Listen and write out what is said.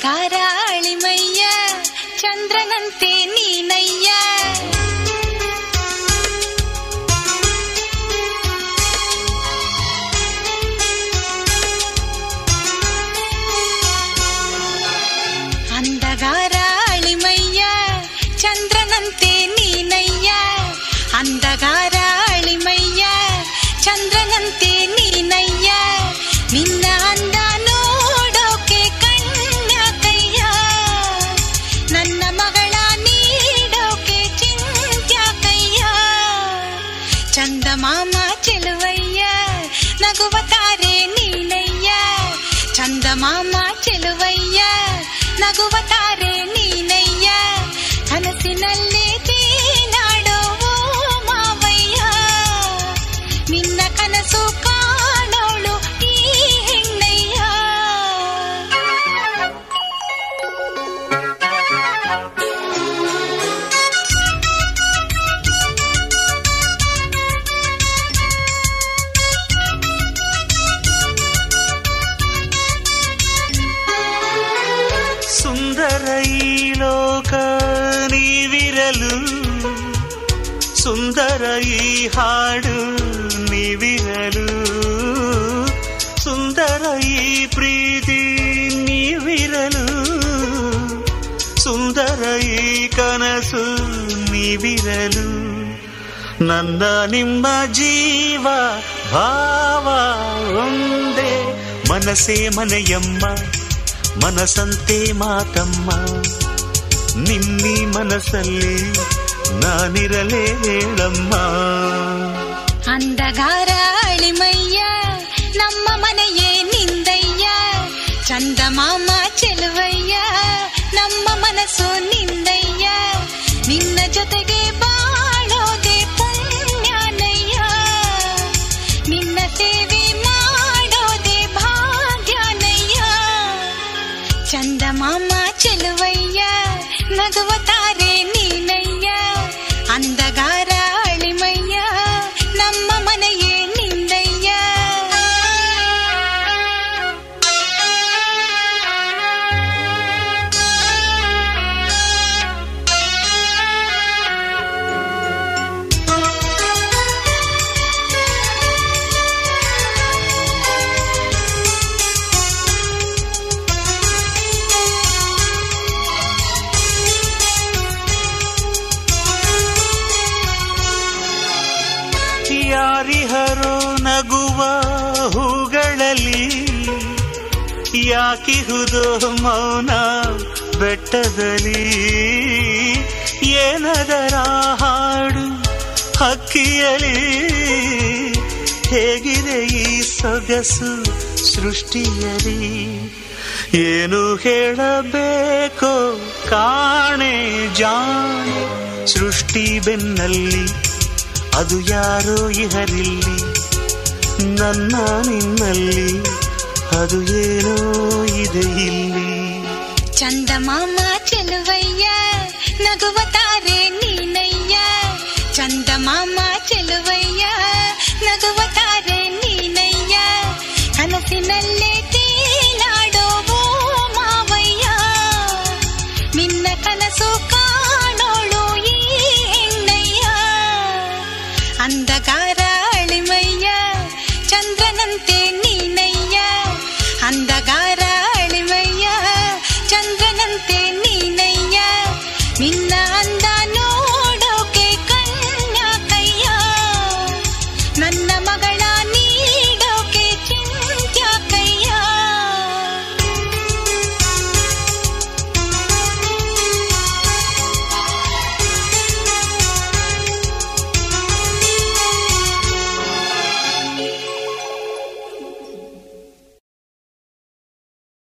ಅಂದಗಾರ ಅಳಿಮಯ್ಯ ಚಂದ್ರನಂತೆ ನೀನಯ್ಯ ಅಂದಗಾರ ಅಳಿಮಯ್ಯ ಚಂದ್ರನಂತೆ ನೀನಯ್ಯ ಅಂದಗಾರ ಅಳಿಮಯ್ಯ ಚಂದ್ರನಂತೆ ನೀನಯ್ಯ ನಿನ್ನ ಅಂದ ನೋಡೋಕೆ ಕಣ್ಣ ಕಯ್ಯ ನನ್ನ ಮಗಳ ನೀಡೋಕೆ ಚಿಂತ್ಯ ಕಯ್ಯ ಚಂದಮಾಮ ಚೆಲುವಯ್ಯ ನಗುವ ತಾರೆ ನೀನಯ್ಯ ಚಂದಮಾಮ ಚೆಲುವಯ್ಯ ನಗುವ ತಾರೆ ನೀನಯ್ಯ ಕನಸಿನಲ್ಲೇ ತೇನಾಡೋ ಓ ಮಾವಯ್ಯ ನಿನ್ನ ಕನಸು ಕಾಣೋಳು ಈ ಹೆಣ್ಣಯ್ಯ ಸುಂದರ ಈ ಲೋಕ ನೀವಿರಲು ಸುಂದರ ಈ ಹಾಡು ನೀವಿರಲು ಸುಂದರ ಈ ಪ್ರೀತಿ ನೀವಿರಲು ಸುಂದರ ಈ ಕನಸು ನೀವಿರಲು ನನ್ನ ನಿಮ್ಮ ಜೀವ ಭಾವ ಒಂದೇ ಮನಸೇ ಮನೆಯಮ್ಮ ಮನಸಂತೆ ಮಾತಮ್ಮ ನಿಮ್ಮಿ ಮನಸ್ಸಲ್ಲಿ ನಾನಿರಲೇ ಹೇಳಮ್ಮ ಅಂದಗಾರ ಅಳಿಮಯ್ಯ ನಮ್ಮ ಮನೆಯೇ ನಿಂದಯ್ಯ ಚಂದಮಾಮ ಚೆಲುವಯ್ಯ ನಮ್ಮ ಮನಸ್ಸು ನಿಂದಯ್ಯ ನಿನ್ನ ಜೊತೆಗೆ ಬಾಳೋದೆ ಪುಣ್ಯನಯ್ಯ ನಿನ್ನ ಸೇವೆ ಮಾಡೋದೆ ಭಾಗ್ಯನಯ್ಯ ಚಂದಮಾಮ ಚೆಲುವಯ್ಯ ನಗುವ ತಾರೆ ನೀನಯ್ಯ ಅಂದಗಾರ ಅಳಿಮಯ್ಯ ನಮ್ಮ ಮನೆಯೇ ನಿಂದಯ್ಯ ಯಾರಿಹರೋ ನಗುವ ಹೂಗಳಲ್ಲಿ ಯಾಕಿಹುದೋ ಮೌನ ಬೆಟ್ಟದಲ್ಲಿ ಏನದರ ಹಾಡು ಹಕ್ಕಿಯಲಿ ಹೇಗಿದೆ ಈ ಸೊಗಸು ಸೃಷ್ಟಿಯಲಿ ಏನು ಹೇಳಬೇಕೋ ಕಾಣೆ ಜಾಣೆ ಸೃಷ್ಟಿ ಬೆನ್ನಲ್ಲಿ ಅದು ಯಾರೋ ಇಹರಿಲ್ಲಿ ನನ್ನ ನಿನ್ನಲ್ಲಿ ಅದು ಏನೋ ಇದೆ ಇಲ್ಲಿ ಚಂದಮಾಮ ಚೆಲುವಯ್ಯ ನಗುವ ತಾರೆ